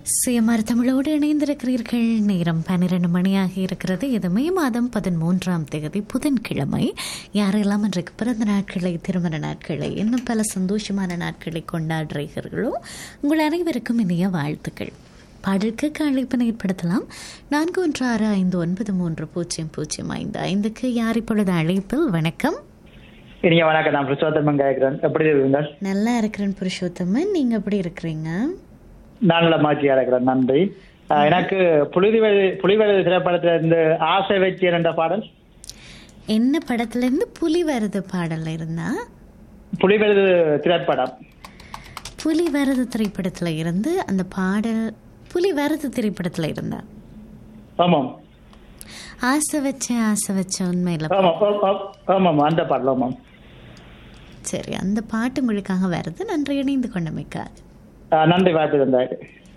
சுயமார் தமிழோடு இணைந்திருக்கிறீர்கள் நேரம் பன்னிரண்டு மணியாக இருக்கிறது இது மே மாதம் பதிமூன்றாம் தேதி புதன்கிழமை யாரெல்லாம் இன்றைக்கு பிறந்த நாட்களை திருமண நாட்களை இன்னும் பல சந்தோஷமான நாட்களை கொண்டாடுறீர்களோ உங்கள் அனைவருக்கும் இனிய வாழ்த்துக்கள் பாடலுக்கு அழைப்பினை ஏற்படுத்தலாம் நான்கு ஒன்று ஆறு ஐந்து ஒன்பது மூன்று பூஜ்ஜியம் பூஜ்ஜியம் ஐந்து ஐந்துக்கு யார் இப்பொழுது அழைப்பில் வணக்கம் இனிய வணக்கம் நான் புருஷோத்தமன் கேட்கிறேன் எப்படி இருக்கீங்க நல்லா இருக்கிறேன் புருஷோத்தமன் நீங்க எப்படி இருக்கிறீங்க நான் நல்ல மகிழ்ச்சியா இருக்கிறேன் நன்றி அஹ், எனக்கு புலிவெளி புலிவெளி திரைப்படத்துல இருந்து ஆசை வச்சு என்ற பாடல் என்ன படத்துல இருந்து புலி வருது பாடல்ல இருந்தா புலிவெளி திரைப்படம் புலி வருது திரைப்படத்துல இருந்து அந்த பாடல் புலி வருது திரைப்படத்துல இருந்தா ஆமாம் ஆசை வச்ச ஆசை வச்ச உண்மையில ஆமாம் ஆமாம், ஆமாம், ஆமாம் அந்த பாடல் ஆமாம் சரி அந்த பாட்டு உங்களுக்காக வருது நன்றி இணைந்து கொண்டமைக்காது அஹ், நன்றி வாய்ப்பு தந்தாரு